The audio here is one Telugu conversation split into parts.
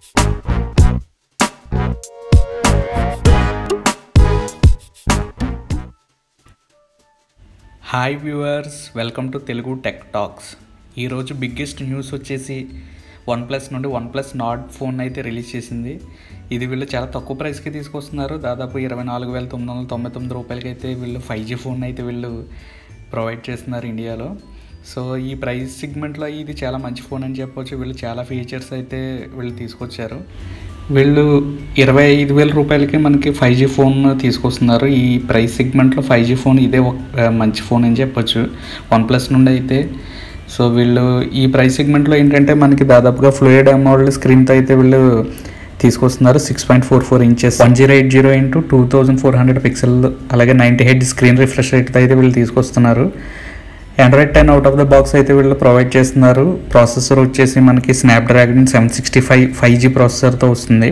hi viewers welcome to Telugu tech talks ఈరోజు బిగ్గెస్ట్ న్యూస్ వచ్చేసి వన్ ప్లస్ నుండి వన్ ప్లస్ నాట్ ఫోన్ అయితే రిలీజ్ చేసింది ఇది వీళ్ళు చాలా తక్కువ ప్రైస్కి తీసుకొస్తున్నారు దాదాపు ఇరవై నాలుగు వేల తొమ్మిది వందల తొంభై తొమ్మిది రూపాయలకి అయితే వీళ్ళు ఫైవ్ జీ ఫోన్ అయితే వీళ్ళు ప్రొవైడ్ చేస్తున్నారు ఇండియాలో సో ఈ ప్రైస్ సిగ్మెంట్లో ఇది చాలా మంచి ఫోన్ అని చెప్పొచ్చు వీళ్ళు చాలా ఫీచర్స్ అయితే వీళ్ళు తీసుకొచ్చారు వీళ్ళు ఇరవై ఐదు వేల రూపాయలకి మనకి ఫైవ్ జీ ఫోన్ తీసుకొస్తున్నారు ఈ ప్రైస్ సెగ్మెంట్లో ఫైవ్ జీ ఫోన్ ఇదే ఒక మంచి ఫోన్ అని చెప్పొచ్చు వన్ ప్లస్ నుండి అయితే సో వీళ్ళు ఈ ప్రైస్ సెగ్మెంట్లో ఏంటంటే మనకి దాదాపుగా ఫ్లూయిడ్ అమౌల్డ్ స్క్రీన్తో అయితే వీళ్ళు తీసుకొస్తున్నారు six point four four inches one zero eight zero into two thousand four hundred pixel అలాగే నైంటీ హెడ్ స్క్రీన్ రిఫ్రెష్ రేట్తో అయితే వీళ్ళు తీసుకొస్తున్నారు Android ten out of the box అయితే వీళ్ళు ప్రొవైడ్ చేస్తున్నారు ప్రాసెసర్ వచ్చేసి మనకి Snapdragon seven sixty five five G ప్రాసెసర్తో వస్తుంది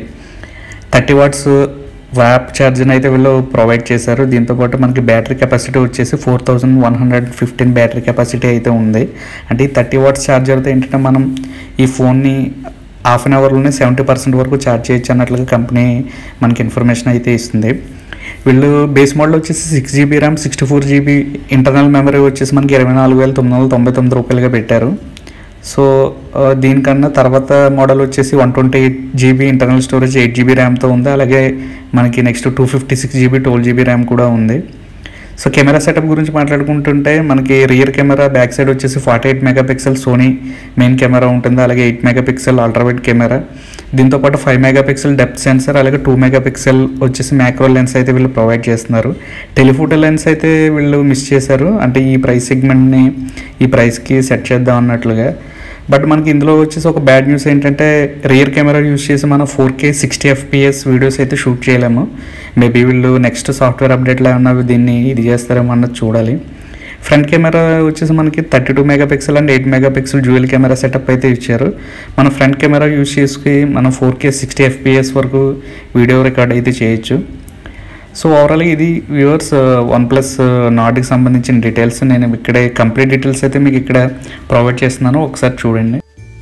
థర్టీ వాట్స్ వ్యాప్ ఛార్జ్ని అయితే వీళ్ళు ప్రొవైడ్ చేశారు దీంతోపాటు మనకి బ్యాటరీ కెపాసిటీ వచ్చేసి four thousand one hundred fifteen battery capacity అయితే ఉంది అంటే ఈ థర్టీ వాట్స్ ఛార్జర్తో ఏంటంటే మనం ఈ ఫోన్ని హాఫ్ అన్ అవర్లోనే సెవెంటీ పర్సెంట్ వరకు ఛార్జ్ చేయొచ్చు అన్నట్లుగా కంపెనీ మనకి ఇన్ఫర్మేషన్ అయితే ఇస్తుంది వీళ్ళు బేస్ మోడల్ వచ్చేసి six GB RAM sixty four GB internal memory వచ్చేసి మనకి ఇరవై నాలుగు వేల తొమ్మిది వందల తొంభై తొమ్మిది రూపాయలుగా పెట్టారు సో ఆ, దీనికన్నా తర్వాత మోడల్ వచ్చేసి one twenty eight GB internal storage eight GB ర్యామ్తో ఉంది అలాగే మనకి next two fifty six GB twelve GB RAM కూడా ఉంది సో కెమెరా సెటప్ గురించి మాట్లాడుకుంటుంటే మనకి రియర్ కెమెరా బ్యాక్ సైడ్ వచ్చేసి forty eight megapixel Sony main camera ఉంటుంది అలాగే ఎయిట్ మెగాపిక్సెల్ అల్ట్రావైట్ కెమెరా దీంతోపాటు ఫైవ్ మెగాపిక్సెల్ డెప్త్ సెన్సర్ అలాగే టూ మెగాపిక్సెల్ వచ్చేసి మ్యాక్రో లెన్స్ అయితే వీళ్ళు ప్రొవైడ్ చేస్తున్నారు టెలిఫోటో లెన్స్ అయితే వీళ్ళు మిస్ చేశారు అంటే ఈ ప్రైస్ సెగ్మెంట్ని ఈ ప్రైస్కి సెట్ చేద్దాం అన్నట్లుగా బట్ మనకి ఇందులో వచ్చేసి ఒక బ్యాడ్ న్యూస్ ఏంటంటే రియర్ కెమెరా యూస్ చేసి మనం four K sixty FPS videos అయితే షూట్ చేయలేము మేబీ వీళ్ళు నెక్స్ట్ సాఫ్ట్వేర్ అప్డేట్లో ఏమన్నా దీన్ని ఇది చేస్తారేమో అన్నది చూడాలి ఫ్రంట్ కెమెరా వచ్చేసి మనకి thirty two megapixel and eight megapixel dual camera setup అయితే ఇచ్చారు మన ఫ్రంట్ కెమెరా యూస్ చేసుకుని మనం ఫోర్ కే సిక్స్టీ ఎఫ్పిఎస్ వరకు వీడియో రికార్డ్ అయితే చేయొచ్చు సో ఓవరాల్గా ఇది వ్యూవర్స్ వన్ ప్లస్ నాట్కి సంబంధించిన డీటెయిల్స్ నేను ఇక్కడే కంప్లీట్ డీటెయిల్స్ అయితే మీకు ఇక్కడ ప్రొవైడ్ చేస్తున్నాను ఒకసారి చూడండి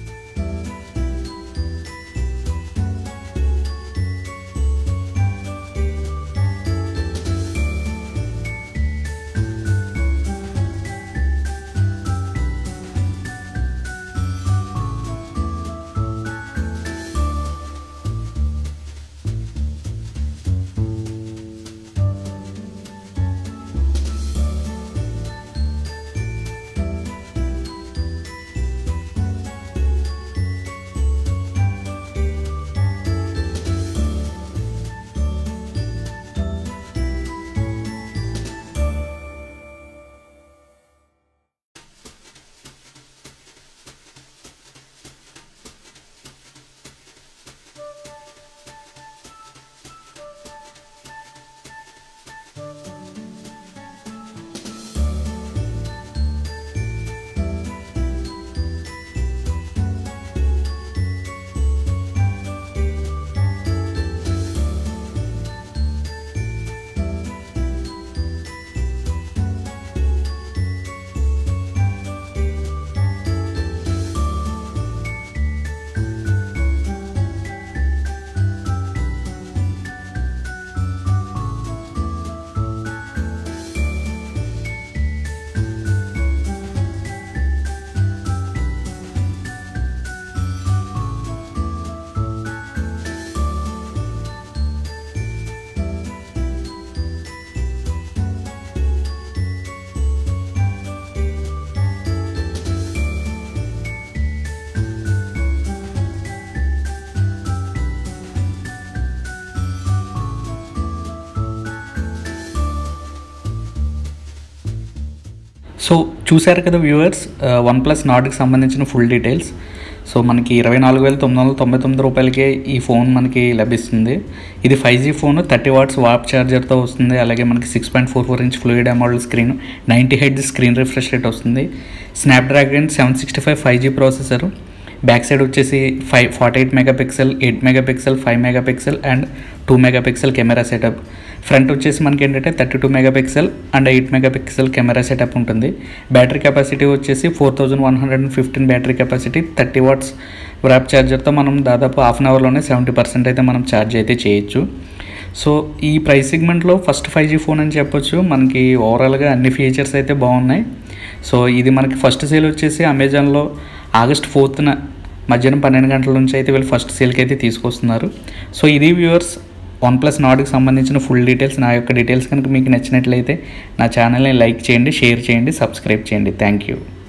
సో చూశారు కదా వ్యూవర్స్ వన్ ప్లస్ నాట్కి సంబంధించిన ఫుల్ డీటెయిల్స్ సో మనకి ఇరవై నాలుగు వేల తొమ్మిది వందల తొంభై తొమ్మిది రూపాయలకే ఈ ఫోన్ మనకి లభిస్తుంది ఇది five G phone thirty watts warp ఛార్జర్తో వస్తుంది అలాగే మనకి six point four four inch fluid AMOLED screen ninety హెడ్ స్క్రీన్ రిఫ్రెష్ రేట్ వస్తుంది Snapdragon seven sixty five five G processor back side వచ్చేసి five forty eight megapixel eight megapixel five megapixel and two megapixel camera setup front వచ్చేసి మనకి ఏంటంటే thirty two megapixel and eight megapixel camera setup ఉంటుంది బ్యాటరీ కెపాసిటీ వచ్చేసి four thousand one hundred and fifteen battery capacity thirty watts warp ఛార్జర్తో మనం దాదాపు హాఫ్ అన్ అవర్లోనే సెవెంటీ పర్సెంట్ అయితే మనం ఛార్జ్ అయితే చేయొచ్చు సో ఈ ప్రైస్ సెగ్మెంట్లో ఫస్ట్ ఫైవ్ జీ ఫోన్ అని చెప్పొచ్చు మనకి ఓవరాల్గా అన్ని ఫీచర్స్ అయితే బాగున్నాయి సో ఇది మనకి ఫస్ట్ సేల్ వచ్చేసి అమెజాన్లో ఆగస్ట్ ఫోర్త్న మధ్యాహ్నం పన్నెండు గంటల నుంచి అయితే వీళ్ళు ఫస్ట్ సేల్కి అయితే తీసుకొస్తున్నారు సో ఇది వ్యూవర్స్ వన్ ప్లస్ నాట్కి సంబంధించిన ఫుల్ డీటెయిల్స్ నా యొక్క డీటెయిల్స్ కనుక మీకు నచ్చినట్లయితే నా ఛానల్ని లైక్ చేయండి షేర్ చేయండి సబ్స్క్రైబ్ చేయండి థ్యాంక్ యూ